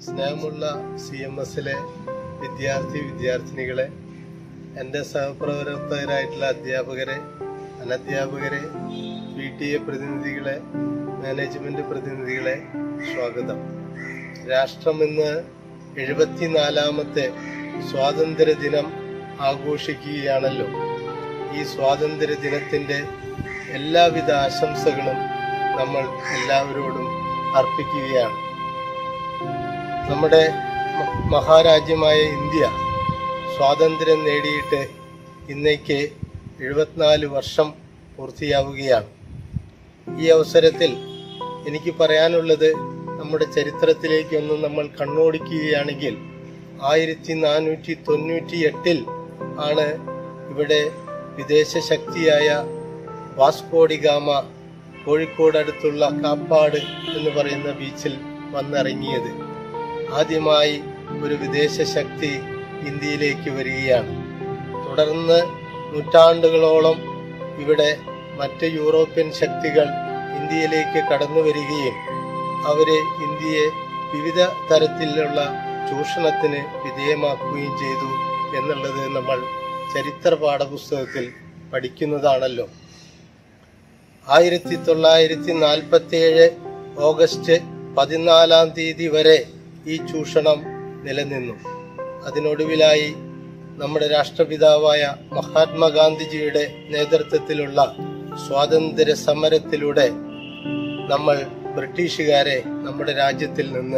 സ്നേഹമുള്ള C M എസിലെ വിദ്യാർത്ഥി വിദ്യാർത്ഥിനികളെ എൻ്റെ സഹപ്രവർത്തകരായിട്ടുള്ള അധ്യാപകരെ അനധ്യാപകരെ പി ടി എ പ്രതിനിധികളെ മാനേജ്മെന്റ് പ്രതിനിധികളെ സ്വാഗതം രാഷ്ട്രം ഇന്ന് എഴുപത്തിനാലാമത്തെ സ്വാതന്ത്ര്യ ദിനം ആഘോഷിക്കുകയാണല്ലോ ഈ സ്വാതന്ത്ര്യ ദിനത്തിന്റെ എല്ലാവിധ ആശംസകളും നമ്മൾ എല്ലാവരോടും അർപ്പിക്കുകയാണ് നമ്മുടെ മ- മഹാരാജ്യമായ ഇന്ത്യ സ്വാതന്ത്ര്യം നേടിയിട്ട് ഇന്നേക്ക് എഴുപത്തിനാല് വർഷം പൂർത്തിയാവുകയാണ് ഈ അവസരത്തിൽ എനിക്ക് പറയാനുള്ളത് നമ്മുടെ ചരിത്രത്തിലേക്കൊന്ന് നമ്മൾ കണ്ണോടിക്കുകയാണെങ്കിൽ ആയിരത്തി നാനൂറ്റി തൊണ്ണൂറ്റി എട്ടിൽ ആണ് ഇവിടെ വിദേശ ശക്തിയായ വാസ്കോഡിഗാമ കോഴിക്കോട് അടുത്തുള്ള കാപ്പാട് എന്ന് പറയുന്ന ബീച്ചിൽ വന്നിറങ്ങിയത് ആദ്യമായി ഒരു വിദേശ ശക്തി ഇന്ത്യയിലേക്ക് വരികയാണ് തുടർന്ന് നൂറ്റാണ്ടുകളോളം ഇവിടെ മറ്റ് യൂറോപ്യൻ ശക്തികൾ ഇന്ത്യയിലേക്ക് കടന്നു വരികയും അവര് ഇന്ത്യയെ വിവിധ തരത്തിലുള്ള ചൂഷണത്തിന് വിധേയമാക്കുകയും ചെയ്തു എന്നുള്ളത് നമ്മൾ ചരിത്ര പാഠപുസ്തകത്തിൽ പഠിക്കുന്നതാണല്ലോ ആയിരത്തി തൊള്ളായിരത്തി നാൽപ്പത്തി ഏഴ് ഓഗസ്റ്റ് പതിനാലാം തീയതി വരെ ഈ ചൂഷണം നിലനിന്നു അതിനൊടുവിലായി നമ്മുടെ രാഷ്ട്രപിതാവായ മഹാത്മാഗാന്ധിജിയുടെ നേതൃത്വത്തിലുള്ള സ്വാതന്ത്ര്യ സമരത്തിലൂടെ നമ്മൾ ബ്രിട്ടീഷുകാരെ നമ്മുടെ രാജ്യത്തിൽ നിന്ന്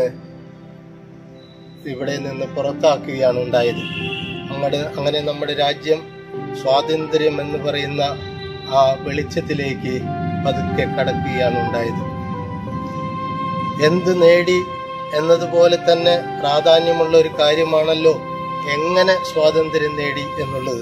ഇവിടെ നിന്ന് പുറത്താക്കുകയാണ് ഉണ്ടായത് അങ്ങനെ അങ്ങനെ നമ്മുടെ രാജ്യം സ്വാതന്ത്ര്യം എന്ന് പറയുന്ന ആ വെളിച്ചത്തിലേക്ക് പതുക്കെ കടക്കുകയാണ് ഉണ്ടായത് എന്ത് നേടി എന്നതുപോലെ തന്നെ പ്രാധാന്യമുള്ള ഒരു കാര്യമാണല്ലോ എങ്ങനെ സ്വാതന്ത്ര്യം നേടി എന്നുള്ളത്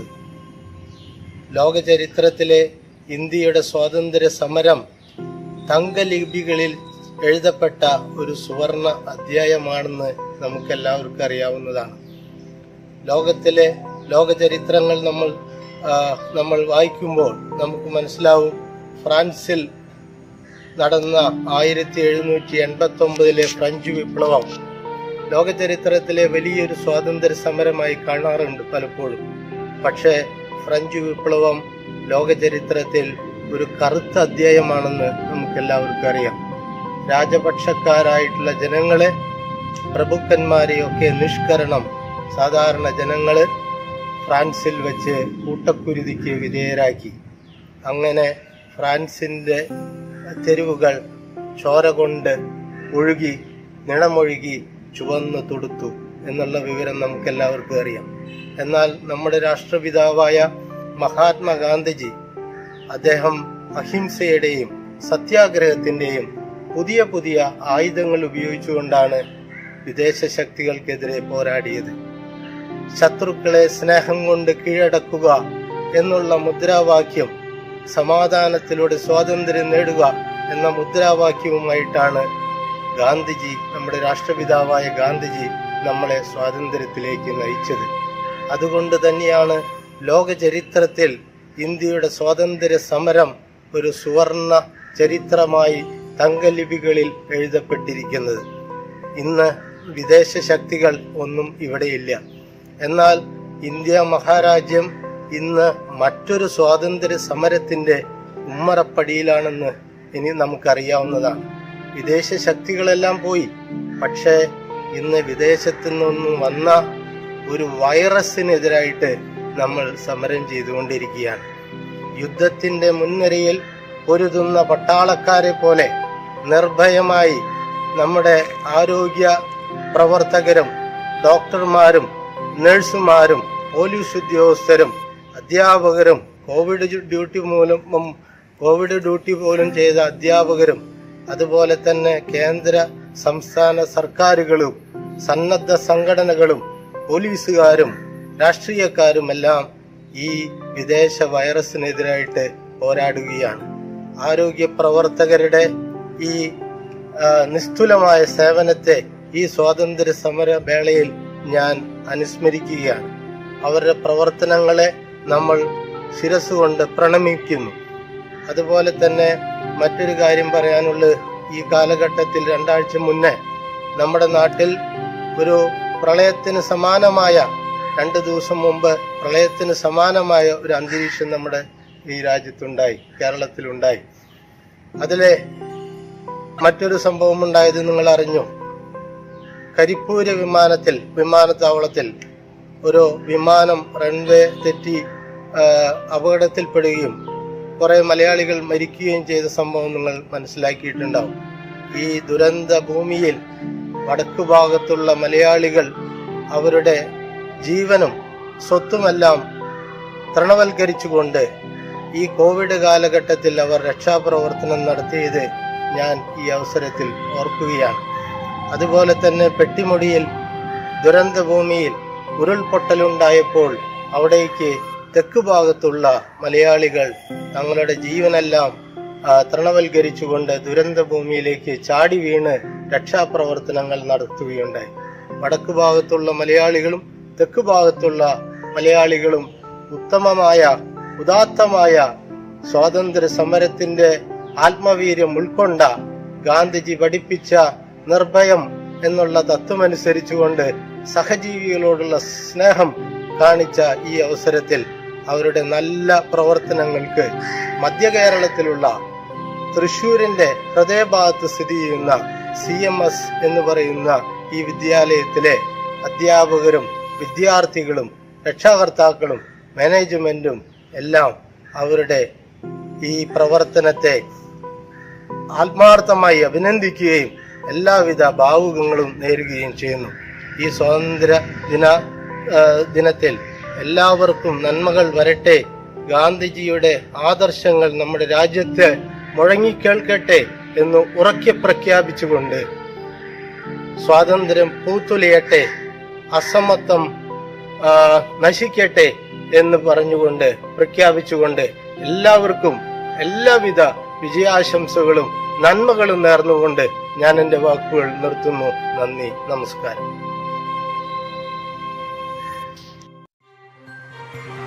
ലോക ചരിത്രത്തിലെ ഇന്ത്യയുടെ സ്വാതന്ത്ര്യ സമരം തങ്കലിപികളിൽ എഴുതപ്പെട്ട ഒരു സുവർണ അധ്യായമാണെന്ന് നമുക്കെല്ലാവർക്കും അറിയാവുന്നതാണ് ലോകത്തിലെ ലോക ചരിത്രങ്ങൾ നമ്മൾ ആ, നമ്മൾ വായിക്കുമ്പോൾ നമുക്ക് മനസ്സിലാവും ഫ്രാൻസിൽ നടന്ന ആയിരത്തി എഴുന്നൂറ്റി എൺപത്തി ഒമ്പതിലെ ഫ്രഞ്ച് വിപ്ലവം ലോക ചരിത്രത്തിലെ വലിയൊരു സ്വാതന്ത്ര്യ സമരമായി കാണാറുണ്ട് പലപ്പോഴും പക്ഷേ ഫ്രഞ്ച് വിപ്ലവം ലോക ചരിത്രത്തിൽ ഒരു കറുത്ത അധ്യായമാണെന്ന് നമുക്കെല്ലാവർക്കും അറിയാം രാജപക്ഷക്കാരായിട്ടുള്ള ജനങ്ങളെ പ്രഭുക്കന്മാരെയൊക്കെ നിഷ്കരണം സാധാരണ ജനങ്ങള് ഫ്രാൻസിൽ വെച്ച് കൂട്ടക്കുരുതിക്ക് വിധേയരാക്കി അങ്ങനെ ഫ്രാൻസിന്റെ തെരുവുകൾ ചോര കൊണ്ട് ഒഴുകി നിണമൊഴുകി ചുവന്നു തുടുത്തു എന്നുള്ള വിവരം നമുക്കെല്ലാവർക്കും അറിയാം എന്നാൽ നമ്മുടെ രാഷ്ട്രപിതാവായ മഹാത്മാഗാന്ധിജി അദ്ദേഹം അഹിംസയുടെയും സത്യാഗ്രഹത്തിന്റെയും പുതിയ പുതിയ ആയുധങ്ങൾ ഉപയോഗിച്ചുകൊണ്ടാണ് വിദേശ ശക്തികൾക്കെതിരെ പോരാടിയത് ശത്രുക്കളെ സ്നേഹം കൊണ്ട് കീഴടക്കുക എന്നുള്ള മുദ്രാവാക്യം സമാധാനത്തിലൂടെ സ്വാതന്ത്ര്യം നേടുക എന്ന മുദ്രാവാക്യവുമായിട്ടാണ് ഗാന്ധിജി നമ്മുടെ രാഷ്ട്രപിതാവായ ഗാന്ധിജി നമ്മളെ സ്വാതന്ത്ര്യത്തിലേക്ക് നയിച്ചത് അതുകൊണ്ട് തന്നെയാണ് ലോക ചരിത്രത്തിൽ ഇന്ത്യയുടെ സ്വാതന്ത്ര്യ സമരം ഒരു സുവർണ ചരിത്രമായി തങ്കലിപികളിൽ എഴുതപ്പെട്ടിരിക്കുന്നത് ഇന്ന് വിദേശ ശക്തികൾ ഒന്നും ഇവിടെയില്ല എന്നാൽ ഇന്ത്യ മഹാരാജ്യം ഇന്ന് മറ്റൊരു സ്വാതന്ത്ര്യ സമരത്തിന്റെ ഉമ്മറപ്പടിയിലാണെന്ന് ഇനി നമുക്കറിയാവുന്നതാണ് വിദേശ ശക്തികളെല്ലാം പോയി പക്ഷേ ഇന്ന് വിദേശത്തു നിന്നും വന്ന ഒരു വൈറസിനെതിരായിട്ട് നമ്മൾ സമരം ചെയ്തുകൊണ്ടിരിക്കുകയാണ് യുദ്ധത്തിന്റെ മുൻനിരയിൽ പൊരുതുന്ന പട്ടാളക്കാരെ പോലെ നിർഭയമായി നമ്മുടെ ആരോഗ്യ പ്രവർത്തകരും ഡോക്ടർമാരും നഴ്സുമാരും പോലീസ് ഉദ്യോഗസ്ഥരും അധ്യാപകരും കോവിഡ് ഡ്യൂട്ടി മൂലം ഉം, കോവിഡ് ഡ്യൂട്ടി പോലും ചെയ്ത അധ്യാപകരും അതുപോലെ തന്നെ കേന്ദ്ര സംസ്ഥാന സർക്കാരുകളും സന്നദ്ധ സംഘടനകളും പോലീസുകാരും രാഷ്ട്രീയക്കാരുമെല്ലാം ഈ വിദേശ വൈറസിനെതിരായിട്ട് പോരാടുകയാണ് ആരോഗ്യ പ്രവർത്തകരുടെ ഈ ആ, നിസ്തുലമായ സേവനത്തെ ഈ സ്വാതന്ത്ര്യ സമര വേളയിൽ ഞാൻ അനുസ്മരിക്കുകയാണ് അവരുടെ പ്രവർത്തനങ്ങളെ നമ്മൾ ശിരസുകൊണ്ട് പ്രണമിക്കുന്നു അതുപോലെ തന്നെ മറ്റൊരു കാര്യം പറയാനുള്ളത് ഈ കാലഘട്ടത്തിൽ രണ്ടാഴ്ച മുന്നേ നമ്മുടെ നാട്ടിൽ ഒരു പ്രളയത്തിന് സമാനമായ രണ്ട് ദിവസം മുമ്പ് പ്രളയത്തിന് സമാനമായ ഒരു അന്തരീക്ഷം നമ്മുടെ ഈ രാജ്യത്തുണ്ടായി കേരളത്തിലുണ്ടായി അതിലെ മറ്റൊരു സംഭവം ഉണ്ടായത് നിങ്ങൾ അറിഞ്ഞു കരിപ്പൂര് വിമാനത്തിൽ വിമാനത്താവളത്തിൽ ഒരു വിമാനം റൺവേ തെറ്റി ആ, അപകടത്തിൽപ്പെടുകയും കുറെ മലയാളികൾ മരിക്കുകയും ചെയ്ത സംഭവം നിങ്ങൾ മനസ്സിലാക്കിയിട്ടുണ്ടാവും ഈ ദുരന്ത ഭൂമിയിൽ വടക്കു ഭാഗത്തുള്ള മലയാളികൾ അവരുടെ ജീവനും സ്വത്തുമെല്ലാം തൃണവൽക്കരിച്ചുകൊണ്ട് ഈ കോവിഡ് കാലഘട്ടത്തിൽ അവർ രക്ഷാപ്രവർത്തനം നടത്തിയത് ഞാൻ ഈ അവസരത്തിൽ ഓർക്കുകയാണ് അതുപോലെ തന്നെ പെട്ടിമുടിയിൽ ദുരന്ത ഭൂമിയിൽ ഉരുൾപൊട്ടലുണ്ടായപ്പോൾ അവിടേക്ക് തെക്ക് ഭാഗത്തുള്ള മലയാളികൾ തങ്ങളുടെ ജീവനെല്ലാം ആ, തൃണവൽക്കരിച്ചുകൊണ്ട് ദുരന്ത ഭൂമിയിലേക്ക് ചാടി വീണ് രക്ഷാപ്രവർത്തനങ്ങൾ നടത്തുകയുണ്ടായി വടക്ക് ഭാഗത്തുള്ള മലയാളികളും തെക്ക് ഭാഗത്തുള്ള മലയാളികളും ഉത്തമമായ ഉദാത്തമായ സ്വാതന്ത്ര്യ സമരത്തിന്റെ ആത്മവീര്യം ഉൾക്കൊണ്ട ഗാന്ധിജി പഠിപ്പിച്ച നിർഭയം എന്നുള്ള തത്വമനുസരിച്ചുകൊണ്ട് സഹജീവികളോടുള്ള സ്നേഹം കാണിച്ച ഈ അവസരത്തിൽ അവരുടെ നല്ല പ്രവർത്തനങ്ങൾക്ക് മധ്യ കേരളത്തിലുള്ള തൃശൂരിന്റെ ഹൃദയഭാഗത്ത് സ്ഥിതി ചെയ്യുന്ന സി എം എസ് എന്ന് പറയുന്ന ഈ വിദ്യാലയത്തിലെ അധ്യാപകരും വിദ്യാർത്ഥികളും രക്ഷാകർത്താക്കളും മാനേജ്മെന്റും എല്ലാം അവരുടെ ഈ പ്രവർത്തനത്തെ ആത്മാർത്ഥമായി അഭിനന്ദിക്കുകയും എല്ലാവിധ ഭാവുകങ്ങളും നേരുകയും ചെയ്യുന്നു ഈ സ്വാതന്ത്ര്യ ദിന ആ, ദിനത്തിൽ എല്ലാവർക്കും നന്മകൾ വരട്ടെ ഗാന്ധിജിയുടെ ആദർശങ്ങൾ നമ്മുടെ രാജ്യത്ത് മുഴങ്ങിക്കേൾക്കട്ടെ എന്ന് ഉറക്കെ പ്രഖ്യാപിച്ചുകൊണ്ട് സ്വാതന്ത്ര്യം പൂത്തുലയട്ടെ അസമത്വം ആ, നശിക്കട്ടെ എന്ന് പറഞ്ഞുകൊണ്ട് പ്രഖ്യാപിച്ചുകൊണ്ട് എല്ലാവർക്കും എല്ലാവിധ വിജയാശംസകളും നന്മകളും നേർന്നുകൊണ്ട് ഞാൻ എൻ്റെ വാക്കുകൾ നിർത്തുന്നു നന്ദി നമസ്കാരം